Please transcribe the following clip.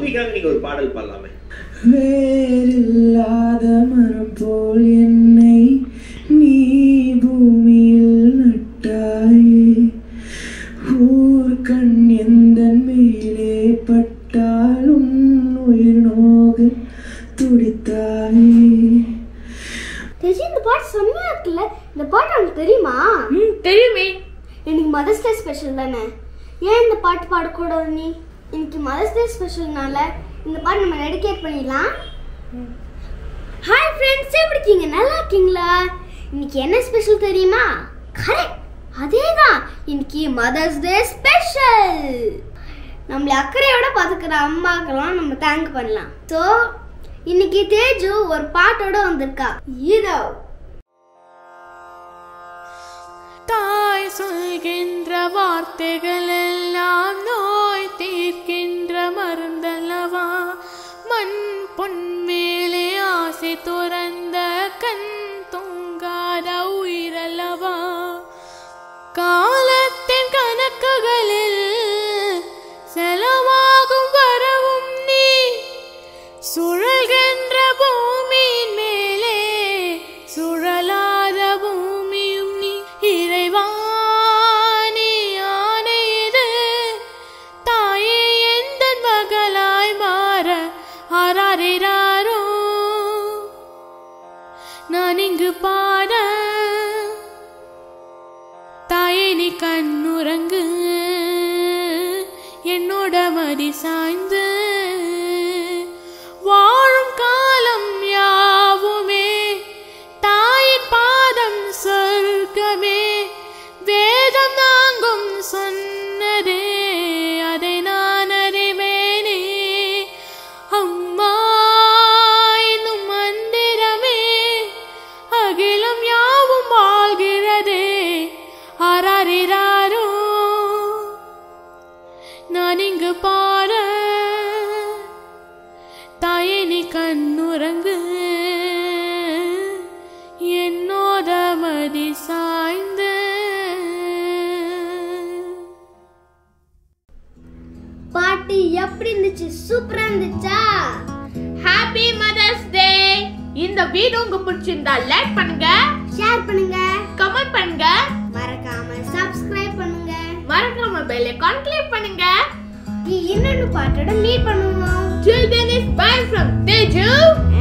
மம்மிக்காக நீங்க ஒரு பாடல் பாடலாமே வேறில்லாத மரம் போல் என்னை நீ பூமியில் நட்டாயே ஊர் கண் எந்த மேலே பட்டாலும் உயிர் நோக துடித்தாயே தேஜி இந்த பாட்டு செம்மையா இருக்குல்ல இந்த பாட்டு உனக்கு தெரியுமா ம் தெரியுமே இன்னைக்கு மதர்ஸ் டே ஸ்பெஷல் தானே ஏன் இந்த பாட்டு பாடக்கூடாது நீ இன்னைக்கு மதர்ஸ் டே ஸ்பெஷல்னால இந்த பாட்டு நம்ம டெடிகேட் பண்ணிடலாம் ஹாய் ஃப்ரெண்ட்ஸ் எப்படி இருக்கீங்க நல்லா இருக்கீங்களா இன்னைக்கு என்ன ஸ்பெஷல் தெரியுமா கரெக்ட் அதே தான் இன்னைக்கு மதர்ஸ் டே ஸ்பெஷல் நம்மளை அக்கறையோட பார்த்துக்கிற அம்மாக்கெல்லாம் நம்ம தேங்க் பண்ணலாம் ஸோ இன்னைக்கு தேஜு ஒரு பாட்டோட வந்திருக்கா இதோ தாய் சொல்கின்ற வார்த்தைகள் எல்லாம் நோய் தீர்க்கின்ற மருந்தல்லவா மண் பொன் மேலே ஆசை துறந்த கண் தொங்காத உயிரல்லவா காலத்தின் கணக்குகளில் செலவாகும் வரவும் நீ சுழல்கின்ற பூமியின் மேலே சுழலாத பூமியும் நீ இறைவா நீ ஆணை இது தாயே எந்த மகளாய் மாற ஆராரிராரோ நான் இங்கு பாட தாயே நீ கண்ணுறங்கு என்னோட மதி சாய்ந்து வாழும் காலம் யாவுமே தாயின் பாதம் சொர்க்கமே வேதம் நாங்கும் சொன்னதே அதை நான் அறிவேனே அம்மா என்னும் மந்திரமே அகிலம் யாவும் வாழ்கிறதே ஆராரிராரோ நான் இங்கு பாட தாயே நீ கண்ணுறங்கு என்னோட மதி சாய்ந்து பாட்டு எப்படி இருந்துச்சு சூப்பரா இருந்துச்சா ஹாப்பி மதர்ஸ் டே இந்த வீடியோ உங்களுக்கு பிடிச்சிருந்தா லைக் பண்ணுங்க ஷேர் பண்ணுங்க கமெண்ட் பண்ணுங்க மறக்காம சப்ஸ்கிரைப் பண்ணுங்க மறக்காம பெல் ஐகான் கிளிக் பண்ணுங்க இன்னொன்னு பாட்டோட மீட் பண்ணுவோம் Till then, it's bye from Teju